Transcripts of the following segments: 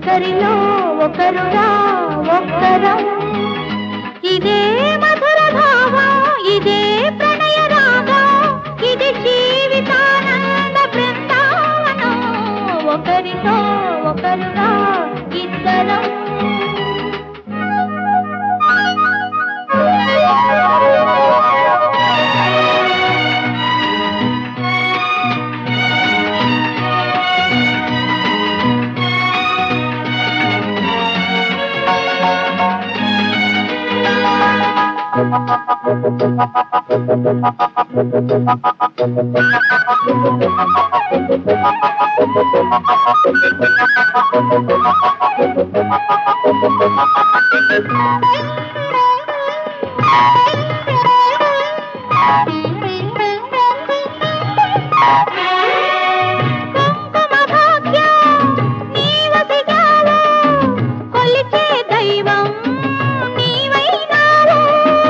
ఒకరిలో ఒకరురా ఒక్కరం ఇదే మధుర భావం ఇదే ప్రణయ రాగం ఇది జీవితానంద బృందావనం ఒకరితో ఒకరురా ఇద్దరం కుంకుమ భాగ్యం నీవసిగావు కొలిచే దైవం నీవైనావు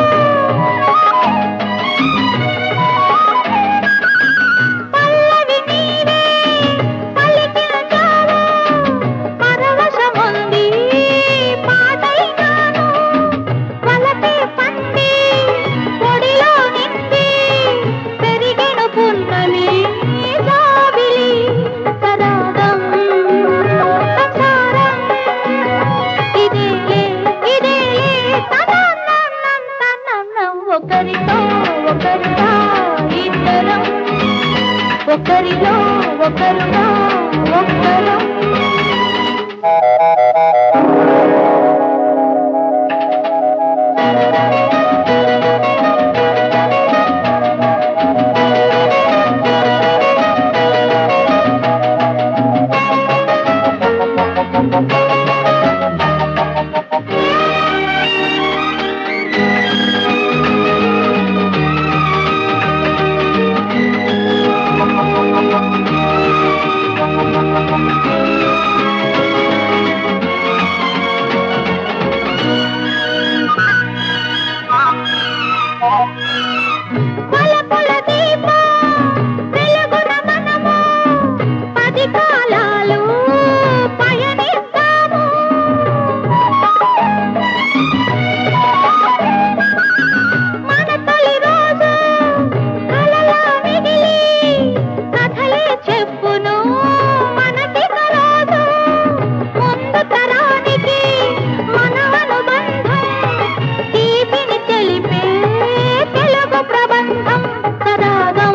పల్లవి నీవే పలికించావు పరవశముంది పాటైనాను వలపే పండి పొడిలో నిండి పెరిగెను పున్నమి జాబిలి సరాగం సంసారం ఇదేలే ఇదేలే తనన్నం తనన్నం ఒకరితో ఒకరుగా ఇద్దరం ఒకరిలో ఒకరుగా ఒక్కరం వలపుల దీపం వెలుగున మనము పది కాలాలు పయనిస్తాము మన తొలి రోజు కలలా మిగిలి కథలే చెప్పును మనకి రోజు ముందు తరానికి మన అనుబంధం తీపిని తెలిపే తెలుగు ప్రబంధం సరాగం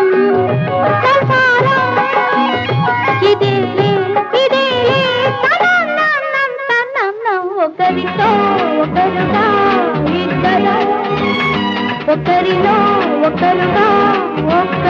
సంసారం ఇదేలే ఇదేలే తనన్నం తనన్నం ఒకరితో ఒకరుగా ఇద్దరం ఒకరిలో ఒకరుగా ఒక్క